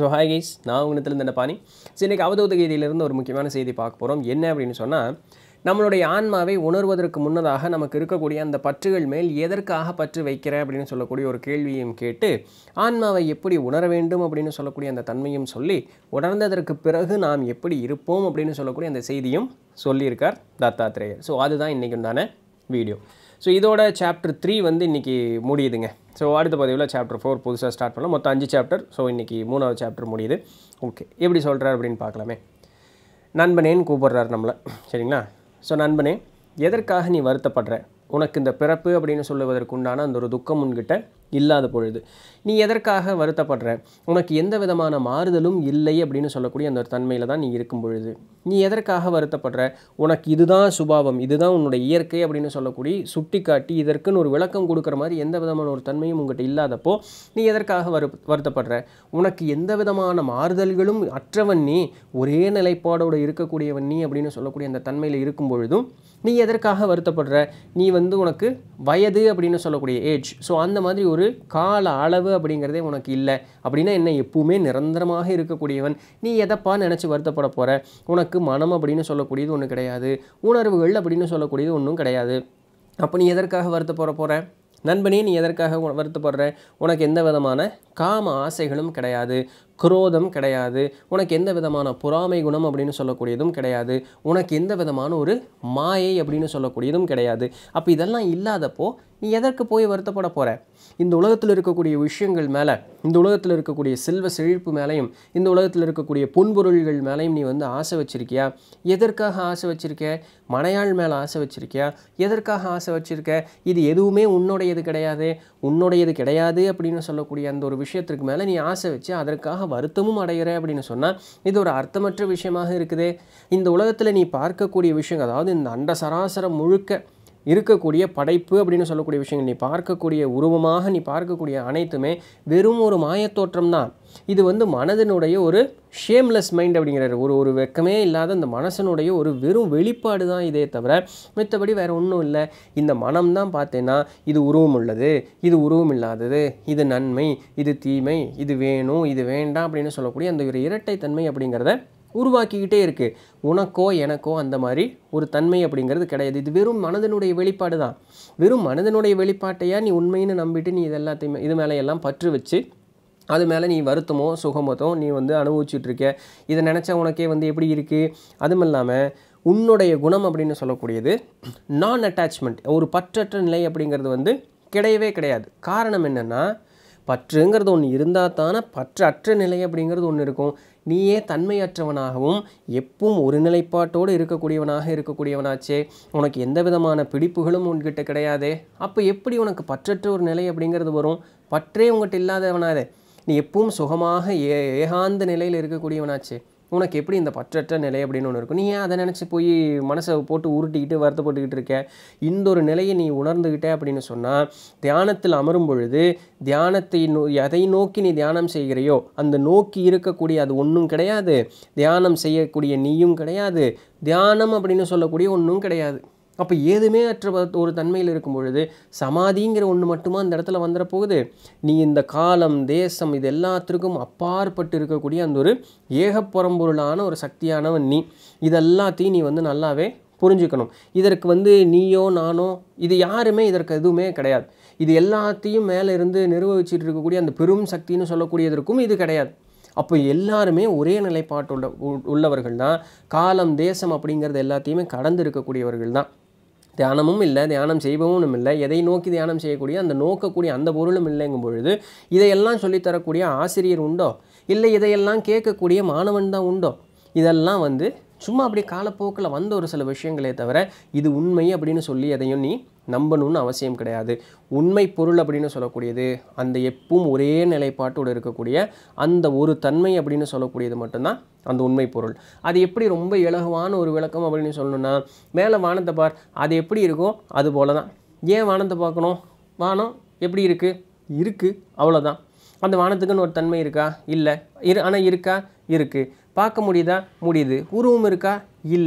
so hi guys நான் உங்கள்கிட்ட இந்த பாணி ஸோ இன்றைக்கி அவதூத கீதையிலிருந்து ஒரு முக்கியமான செய்தி பார்க்க போகிறோம் என்ன அப்படின்னு சொன்னால் நம்மளுடைய ஆன்மாவை உணர்வதற்கு முன்னதாக நமக்கு இருக்கக்கூடிய அந்த பற்றுகள் மேல் எதற்காக பற்று வைக்கிற அப்படின்னு சொல்லக்கூடிய ஒரு கேள்வியும் கேட்டு ஆன்மாவை எப்படி உணர வேண்டும் அப்படின்னு சொல்லக்கூடிய அந்த தன்மையும் சொல்லி உணர்ந்ததற்கு பிறகு நாம் எப்படி இருப்போம் அப்படின்னு சொல்லக்கூடிய அந்த செய்தியும் சொல்லியிருக்கார் தத்தாத்திரேயர் ஸோ அதுதான் இன்றைக்கு உண்டான வீடியோ ஸோ இதோட சாப்டர் த்ரீ வந்து இன்றைக்கி முடியுதுங்க ஸோ அடுத்த பதிவில் சாப்டர் ஃபோர் புதுசாக ஸ்டார்ட் பண்ணலாம் மொத்தம் அஞ்சு சாப்டர் ஸோ இன்றைக்கி மூணாவது சாப்டர் முடியுது ஓகே எப்படி சொல்கிறார் அப்படின்னு பார்க்கலாமே நண்பனேன்னு கூப்பிடுறாரு நம்மளை சரிங்களா ஸோ நண்பனே எதற்காக நீ வருத்தப்படுற உனக்கு இந்த பிறப்பு அப்படின்னு சொல்லுவதற்கு உண்டான அந்த ஒரு துக்கம் உன்கிட்ட இல்லாத பொழுது நீ எதற்காக வருத்தப்படுற உனக்கு எந்த விதமான மாறுதலும் இல்லை அப்படின்னு சொல்லக்கூடிய அந்த ஒரு தன்மையில் தான் நீ இருக்கும் பொழுது நீ எதற்காக வருத்தப்படுற உனக்கு இதுதான் சுபாவம் இதுதான் உன்னுடைய இயற்கை அப்படின்னு சொல்லக்கூடிய சுட்டி காட்டி இதற்குன்னு ஒரு விளக்கம் கொடுக்குற மாதிரி எந்த விதமான ஒரு தன்மையும் உங்கள்கிட்ட இல்லாதப்போ நீ எதற்காக வரு வருத்தப்படுற உனக்கு எந்த விதமான மாறுதல்களும் அற்றவன் நீ ஒரே நிலைப்பாடோடு இருக்கக்கூடியவன் நீ அப்படின்னு சொல்லக்கூடிய அந்த தன்மையில் இருக்கும் பொழுதும் நீ எதற்காக வருத்தப்படுற நீ வந்து உனக்கு வயது அப்படின்னு சொல்லக்கூடிய ஏஜ் ஸோ அந்த மாதிரி ஒரு கால அளவு அப்படிங்கிறதே உனக்கு இல்லை அப்படின்னா என்ன எப்பவுமே நிரந்தரமாக இருக்கக்கூடியவன் நீ எதப்பா நினச்சி வருத்தப்பட போகிற உனக்கு மனம் அப்படின்னு சொல்லக்கூடியது ஒன்று கிடையாது உணர்வுகள் அப்படின்னு சொல்லக்கூடியது ஒன்றும் கிடையாது அப்போ நீ எதற்காக வருத்தப்பட போகிற நண்பனே நீ எதற்காக உ- வருத்தப்படுற உனக்கு எந்த விதமான காம ஆசைகளும் கிடையாது குரோதம் கிடையாது உனக்கு எந்த விதமான பொறாமை குணம் அப்படின்னு சொல்லக்கூடியதும் கிடையாது உனக்கு எந்த விதமான ஒரு மாயை அப்படின்னு சொல்லக்கூடியதும் கிடையாது அப்போ இதெல்லாம் இல்லாதப்போ நீ எதற்கு போய் வருத்தப்பட போகிற இந்த உலகத்தில் இருக்கக்கூடிய விஷயங்கள் மேலே இந்த உலகத்தில் இருக்கக்கூடிய செல்வ செழிப்பு மேலேயும் இந்த உலகத்தில் இருக்கக்கூடிய பொன்பொருள்கள் மேலேயும் நீ வந்து ஆசை வச்சிருக்கியா எதற்காக ஆசை வச்சிருக்க மனையாள் மேலே ஆசை வச்சிருக்கியா எதற்காக ஆசை வச்சிருக்க இது எதுவுமே உன்னுடையது கிடையாது உன்னுடையது கிடையாது அப்படின்னு சொல்லக்கூடிய அந்த ஒரு விஷயத்திற்கு மேலே நீ ஆசை வச்சு அதற்காக வருத்தமும் அடைகிற அப்படின்னு சொன்னால் இது ஒரு அர்த்தமற்ற விஷயமாக இருக்குதே இந்த உலகத்தில் நீ பார்க்கக்கூடிய விஷயம் அதாவது இந்த அண்ட சராசரம் முழுக்க இருக்கக்கூடிய படைப்பு அப்படின்னு சொல்லக்கூடிய விஷயங்கள் நீ பார்க்கக்கூடிய உருவமாக நீ பார்க்கக்கூடிய அனைத்துமே வெறும் ஒரு மாயத்தோற்றம் தான் இது வந்து மனதினுடைய ஒரு ஷேம்லெஸ் மைண்ட் அப்படிங்கிறாரு ஒரு ஒரு வெக்கமே இல்லாத இந்த மனசனுடைய ஒரு வெறும் வெளிப்பாடு தான் இதே தவிர மற்றபடி வேறு ஒன்றும் இல்லை இந்த மனம் தான் பார்த்தேன்னா இது உருவம் உள்ளது இது உருவம் இல்லாதது இது நன்மை இது தீமை இது வேணும் இது வேண்டாம் அப்படின்னு சொல்லக்கூடிய அந்த ஒரு இரட்டைத்தன்மை அப்படிங்கிறத உருவாக்கிக்கிட்டே இருக்கு உனக்கோ எனக்கோ அந்த மாதிரி ஒரு தன்மை அப்படிங்கிறது கிடையாது இது வெறும் மனதனுடைய வெளிப்பாடு தான் வெறும் மனதனுடைய வெளிப்பாட்டையா நீ உண்மைன்னு நம்பிட்டு நீ இது எல்லாத்தையுமே இது மேலே எல்லாம் பற்று வச்சு அது மேலே நீ வருத்தமோ சுகமோ நீ வந்து அனுபவிச்சுட்டு இருக்க இதை நினச்சா உனக்கே வந்து எப்படி இருக்குது அதுவும் இல்லாமல் உன்னுடைய குணம் அப்படின்னு சொல்லக்கூடியது நான் அட்டாச்மெண்ட் ஒரு பற்றற்ற நிலை அப்படிங்கிறது வந்து கிடையவே கிடையாது காரணம் என்னென்னா பற்றுங்கிறது ஒன்று இருந்தால் தானே பற்று அற்ற நிலை அப்படிங்கிறது ஒன்று இருக்கும் நீயே தன்மையற்றவனாகவும் எப்பவும் ஒரு நிலைப்பாட்டோடு இருக்கக்கூடியவனாக இருக்கக்கூடியவனாச்சே உனக்கு எந்த விதமான பிடிப்புகளும் உன்கிட்ட கிடையாதே அப்போ எப்படி உனக்கு பற்றற்ற ஒரு நிலை அப்படிங்கிறது வரும் பற்றே உங்கள்கிட்ட இல்லாதவனாதே நீ எப்பவும் சுகமாக ஏ ஏகாந்த நிலையில் இருக்கக்கூடியவனாச்சே உனக்கு எப்படி இந்த பற்றற்ற நிலை அப்படின்னு ஒன்று இருக்கும் நீ ஏன் அதை நினச்சி போய் மனசை போட்டு உருட்டிக்கிட்டு வருத்தப்பட்டுக்கிட்டு இருக்க இந்த ஒரு நிலையை நீ உணர்ந்துக்கிட்ட அப்படின்னு சொன்னால் தியானத்தில் அமரும் பொழுது தியானத்தை நோ எதை நோக்கி நீ தியானம் செய்கிறையோ அந்த நோக்கி இருக்கக்கூடிய அது ஒன்றும் கிடையாது தியானம் செய்யக்கூடிய நீயும் கிடையாது தியானம் அப்படின்னு சொல்லக்கூடிய ஒன்றும் கிடையாது அப்போ ஏதுமே அற்ற வ- ஒரு தன்மையில் இருக்கும் பொழுது சமாதிங்கிற ஒன்று மட்டுமா அந்த இடத்துல வந்துட போகுது நீ இந்த காலம் தேசம் இது எல்லாத்திற்கும் அப்பாற்பட்டு இருக்கக்கூடிய அந்த ஒரு ஏகப்புறம்பொருளான ஒரு சக்தியானவன் நீ இதெல்லாத்தையும் நீ வந்து நல்லாவே புரிஞ்சுக்கணும் இதற்கு வந்து நீயோ நானோ இது யாருமே இதற்கு எதுவுமே கிடையாது இது எல்லாத்தையும் மேலே இருந்து நிர்வகிச்சிட்டு இருக்கக்கூடிய அந்த பெரும் சக்தின்னு சொல்லக்கூடியதற்கும் இது கிடையாது அப்போ எல்லாருமே ஒரே நிலைப்பாட்டுள்ள உ- உள்ளவர்கள் தான் காலம் தேசம் அப்படிங்கிறது எல்லாத்தையுமே கடந்து இருக்கக்கூடியவர்கள் தான் தியானமும் இல்லை தியானம் செய்பவனும் இல்லை எதை நோக்கி தியானம் செய்யக்கூடிய அந்த நோக்கக்கூடிய அந்த பொருளும் இல்லைங்கும் பொழுது இதையெல்லாம் சொல்லித்தரக்கூடிய ஆசிரியர் உண்டோ இல்லை இதையெல்லாம் கேட்கக்கூடிய மாணவன் தான் உண்டோ இதெல்லாம் வந்து சும்மா அப்படி காலப்போக்கில் வந்த ஒரு சில விஷயங்களே தவிர இது உண்மை அப்படின்னு சொல்லி எதையும் நீ நம்பணும்னு அவசியம் கிடையாது உண்மை பொருள் அப்படின்னு சொல்லக்கூடியது அந்த எப்பவும் ஒரே நிலைப்பாட்டோடு இருக்கக்கூடிய அந்த ஒரு தன்மை அப்படின்னு சொல்லக்கூடியது மட்டும்தான் அந்த உண்மை பொருள் அது எப்படி ரொம்ப இலகுவான ஒரு விளக்கம் அப்படின்னு சொல்லணும்னா மேலே வானத்தை பார் அது எப்படி இருக்கோ அது போல தான் ஏன் வானத்தை பார்க்கணும் வானம் எப்படி இருக்குது இருக்குது அவ்வளோதான் அந்த வானத்துக்குன்னு ஒரு தன்மை இருக்கா இல்லை இரு ஆனால் இருக்கா இருக்குது பார்க்க முடியுதா முடியுது உருவம் இருக்கா இல்லை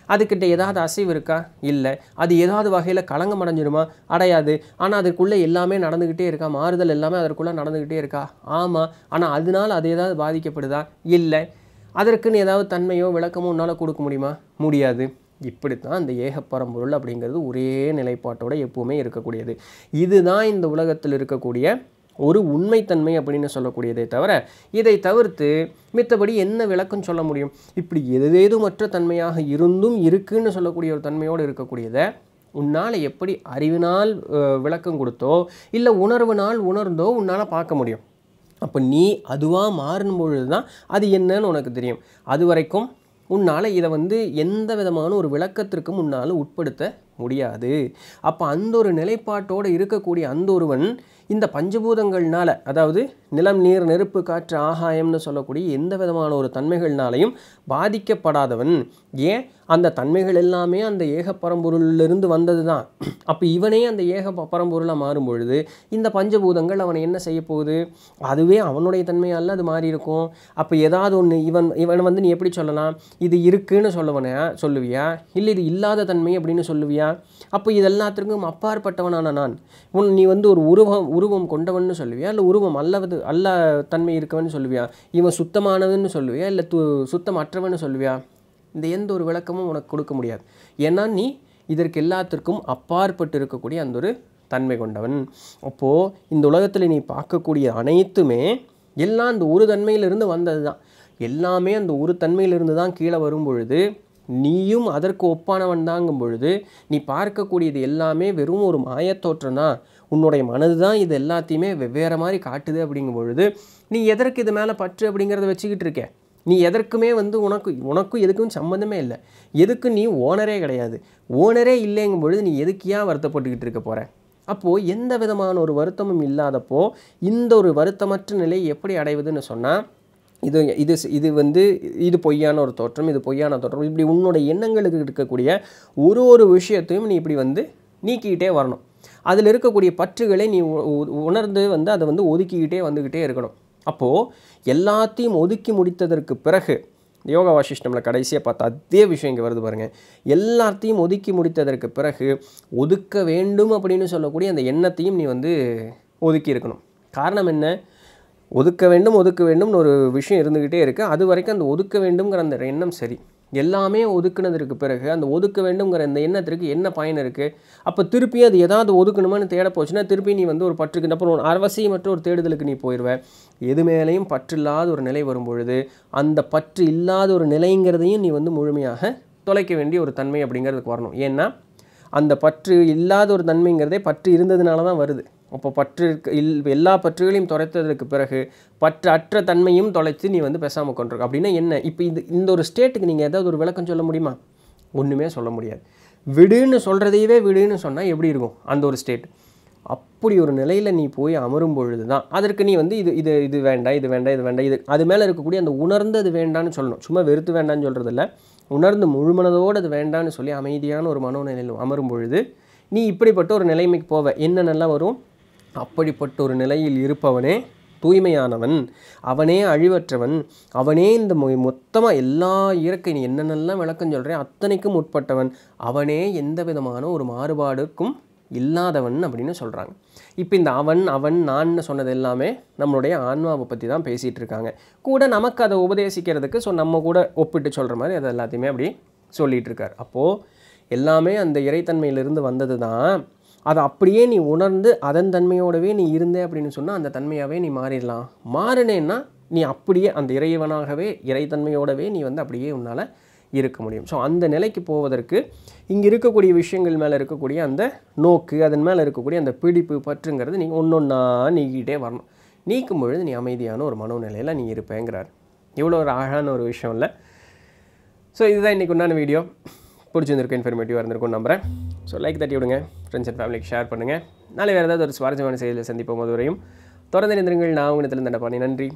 அதுக்கிட்ட ஏதாவது அசைவு இருக்கா இல்லை அது ஏதாவது வகையில் களங்கம் அடைஞ்சிருமா அடையாது ஆனால் அதுக்குள்ளே எல்லாமே நடந்துக்கிட்டே இருக்கா மாறுதல் எல்லாமே அதற்குள்ளே நடந்துக்கிட்டே இருக்கா ஆமாம் ஆனால் அதனால அது ஏதாவது பாதிக்கப்படுதா இல்லை அதற்குன்னு ஏதாவது தன்மையோ விளக்கமோ உன்னால் கொடுக்க முடியுமா முடியாது இப்படித்தான் இந்த ஏகப்பரம்பொருள் அப்படிங்கிறது ஒரே நிலைப்பாட்டோட எப்பவுமே இருக்கக்கூடியது இதுதான் இந்த உலகத்தில் இருக்கக்கூடிய ஒரு உண்மைத்தன்மை அப்படின்னு சொல்லக்கூடியதே தவிர இதை தவிர்த்து மித்தபடி என்ன விளக்கம் சொல்ல முடியும் இப்படி எதேதுமற்ற தன்மையாக இருந்தும் இருக்குன்னு சொல்லக்கூடிய ஒரு தன்மையோடு இருக்கக்கூடியதை உன்னால் எப்படி அறிவினால் அஹ், விளக்கம் கொடுத்தோ இல்லை உணர்வினால் உணர்ந்தோ உன்னால் பார்க்க முடியும் அப்போ நீ அதுவாக மாறும் பொழுது தான் அது என்னன்னு உனக்கு தெரியும் அது வரைக்கும் உன்னால் இதை வந்து எந்த விதமான ஒரு விளக்கத்திற்கும் உன்னால் உட்படுத்த முடியாது அப்போ அந்த ஒரு நிலைப்பாட்டோடு இருக்கக்கூடிய அந்த ஒருவன் இந்த பஞ்சபூதங்கள்னால அதாவது நிலம் நீர் நெருப்பு காற்று ஆகாயம்னு சொல்லக்கூடிய எந்த விதமான ஒரு தன்மைகள்னாலையும் பாதிக்கப்படாதவன் ஏன் அந்த தன்மைகள் எல்லாமே அந்த ஏக பரம்பொருளிலிருந்து வந்தது தான் அப்போ இவனே அந்த ஏக ப- பரம்பொருளாக மாறும் பொழுது இந்த பஞ்சபூதங்கள் அவனை என்ன செய்ய போகுது அதுவே அவனுடைய தன்மையால் அது மாறி இருக்கும் அப்போ ஏதாவது ஒன்று இவன் இவன் வந்து நீ எப்படி சொல்லலாம் இது இருக்குன்னு சொல்லவன சொல்லுவியா இல்லை இது இல்லாத தன்மை அப்படின்னு சொல்லுவியா அப்போ இது எல்லாத்திற்கும் அப்பாற்பட்டவனான நான் உன் நீ வந்து ஒரு உருவம் உருவம் கொண்டவன்னு சொல்லுவியா இல்லை உருவம் அல்லவது அல்ல தன்மை இருக்கவன்னு சொல்லுவியா இவன் சுத்தமானவன்னு சொல்லுவியா இல்லை து சுத்தமற்றவன்னு சொல்லுவியா இந்த எந்த ஒரு விளக்கமும் உனக்கு கொடுக்க முடியாது ஏன்னா நீ இதற்கு எல்லாத்திற்கும் அப்பாற்பட்டு இருக்கக்கூடிய அந்த ஒரு தன்மை கொண்டவன் அப்போது இந்த உலகத்தில் நீ பார்க்கக்கூடிய அனைத்துமே எல்லாம் அந்த ஒரு தன்மையிலிருந்து வந்தது தான் எல்லாமே அந்த ஒரு தன்மையிலிருந்து தான் கீழே வரும் பொழுது நீயும் அதற்கு ஒப்பானவன் தாங்கும் பொழுது நீ பார்க்கக்கூடியது எல்லாமே வெறும் ஒரு மாயத்தோற்றம் தான் உன்னுடைய மனது தான் இது எல்லாத்தையுமே வெவ்வேறு மாதிரி காட்டுது அப்படிங்கும் பொழுது நீ எதற்கு இது மேலே பற்று அப்படிங்கிறத வச்சுக்கிட்டு இருக்க நீ எதற்குமே வந்து உனக்கு உனக்கும் எதுக்கும் சம்மந்தமே இல்லை எதுக்கு நீ ஓனரே கிடையாது ஓனரே இல்லைங்கும் பொழுது நீ எதுக்கு ஏன் வருத்தப்பட்டுக்கிட்டு இருக்க போகிற அப்போது எந்த விதமான ஒரு வருத்தமும் இல்லாதப்போ இந்த ஒரு வருத்தமற்ற நிலை எப்படி அடைவதுன்னு சொன்னால் இது இது இது வந்து இது பொய்யான ஒரு தோற்றம் இது பொய்யான தோற்றம் இப்படி உன்னோட எண்ணங்களுக்கு இருக்கக்கூடிய ஒரு ஒரு விஷயத்தையும் நீ இப்படி வந்து நீக்கிக்கிட்டே வரணும் அதில் இருக்கக்கூடிய பற்றுகளை நீ உ- உ- உணர்ந்து வந்து அதை வந்து ஒதுக்கிக்கிட்டே வந்துக்கிட்டே இருக்கணும் அப்போது எல்லாத்தையும் ஒதுக்கி முடித்ததற்கு பிறகு யோகா வாசிஷ்டமில் கடைசியாக பார்த்த அதே விஷயம் இங்கே வருது பாருங்கள் எல்லாத்தையும் ஒதுக்கி முடித்ததற்கு பிறகு ஒதுக்க வேண்டும் அப்படின்னு சொல்லக்கூடிய அந்த எண்ணத்தையும் நீ வந்து ஒதுக்கி இருக்கணும் காரணம் என்ன ஒதுக்க வேண்டும் ஒதுக்க வேண்டும்னு ஒரு விஷயம் இருந்துக்கிட்டே இருக்குது அது வரைக்கும் அந்த ஒதுக்க வேண்டும்ங்கிற அந்த எண்ணம் சரி எல்லாமே ஒதுக்குனதற்கு பிறகு அந்த ஒதுக்க வேண்டும்ங்கிற அந்த எண்ணத்திற்கு என்ன பயன் இருக்குது அப்போ திருப்பி அது ஏதாவது ஒதுக்கணுமான்னு தேட போச்சுன்னா திருப்பி நீ வந்து ஒரு பற்றுக்கு அப்புறம் ஒரு அவசியமற்ற ஒரு தேடுதலுக்கு நீ போயிடுவ எது மேலேயும் பற்று இல்லாத ஒரு நிலை வரும் பொழுது அந்த பற்று இல்லாத ஒரு நிலைங்கிறதையும் நீ வந்து முழுமையாக தொலைக்க வேண்டிய ஒரு தன்மை அப்படிங்கிறதுக்கு வரணும் ஏன்னா அந்த பற்று இல்லாத ஒரு தன்மைங்கிறதே பற்று இருந்ததுனால தான் வருது அப்போ பற்று இருக்க- இல் எல்லா பற்றுகளையும் தொலைத்ததற்கு பிறகு பற்று அற்ற தன்மையும் தொலைத்து நீ வந்து பேசாமல் கொண்டிருக்க அப்படின்னா என்ன இப்போ இது இந்த ஒரு ஸ்டேட்டுக்கு நீங்கள் ஏதாவது ஒரு விளக்கம் சொல்ல முடியுமா ஒன்றுமே சொல்ல முடியாது விடுன்னு சொல்கிறதையவே விடுன்னு சொன்னால் எப்படி இருக்கும் அந்த ஒரு ஸ்டேட் அப்படி ஒரு நிலையில் நீ போய் அமரும் பொழுது தான் அதற்கு நீ வந்து இது இது இது வேண்டாம் இது வேண்டாம் இது வேண்டாம் இது அது மேலே இருக்கக்கூடிய அந்த உணர்ந்து அது வேண்டான்னு சொல்லணும் சும்மா வெறுத்து வேண்டான்னு சொல்கிறது இல்ல உணர்ந்து முழுமனதோடு அது வேண்டான்னு சொல்லி அமைதியான ஒரு மனோநிலையில் அமரும் பொழுது நீ இப்படிப்பட்ட ஒரு நிலைமைக்கு போவ என்ன நல்லா வரும் அப்படிப்பட்ட ஒரு நிலையில் இருப்பவனே தூய்மையானவன் அவனே அழிவற்றவன் அவனே இந்த மொத்தமாக எல்லா இயற்கை நீ என்னென்னலாம் விளக்கம் சொல்கிறேன் அத்தனைக்கும் உட்பட்டவன் அவனே எந்த விதமான ஒரு மாறுபாடுக்கும் இல்லாதவன் அப்படின்னு சொல்கிறாங்க இப்போ இந்த அவன் அவன் நான்னு சொன்னது எல்லாமே நம்மளுடைய ஆன்மாவை பற்றி தான் பேசிகிட்டு இருக்காங்க கூட நமக்கு அதை உபதேசிக்கிறதுக்கு ஸோ நம்ம கூட ஒப்பிட்டு சொல்கிற மாதிரி அதை எல்லாத்தையுமே அப்படி சொல்லிகிட்டு இருக்கார் அப்போது எல்லாமே அந்த இறைத்தன்மையிலிருந்து வந்தது தான் அதை அப்படியே நீ உணர்ந்து அதன் தன்மையோடவே நீ இருந்தே அப்படின்னு சொன்னால் அந்த தன்மையாகவே நீ மாறிடலாம் மாறினேன்னா நீ அப்படியே அந்த இறைவனாகவே இறைத்தன்மையோடவே நீ வந்து அப்படியே உன்னால் இருக்க முடியும் ஸோ அந்த நிலைக்கு போவதற்கு இங்கே இருக்கக்கூடிய விஷயங்கள் மேலே இருக்கக்கூடிய அந்த நோக்கு அதன் மேலே இருக்கக்கூடிய அந்த பிடிப்பு பற்றுங்கிறது நீங்கள் ஒன்று ஒன்றா நீக்கிட்டே வரணும் நீக்கும் பொழுது நீ அமைதியான ஒரு மனோநிலையில் நீ இருப்பேங்கிறார் இவ்வளோ ஒரு அழகான ஒரு விஷயம் இல்லை ஸோ இதுதான் இன்றைக்கி உண்டான வீடியோ பிடிச்சிருந்திருக்கும் இன்ஃபர்மேட்டிவாக இருந்திருக்கும் நம்புறேன் ஸோ லைக் தட்டி விடுங்க ஃப்ரெண்ட்ஸ் அண்ட் ஃபேமிலிக்கு ஷேர் பண்ணுங்கள் நாளை வேறு ஏதாவது ஒரு சுவாரஸ்யமான செய்தியில் சந்திப்போம் அது வரையும் தொடர்ந்து நிந்திருங்கள் நான் உங்களிடத்தில் தண்டப்பாணி நன்றி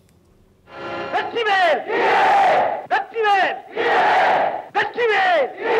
வெற்றிவேல் வெற்றிவேல் வெற்றிவேல்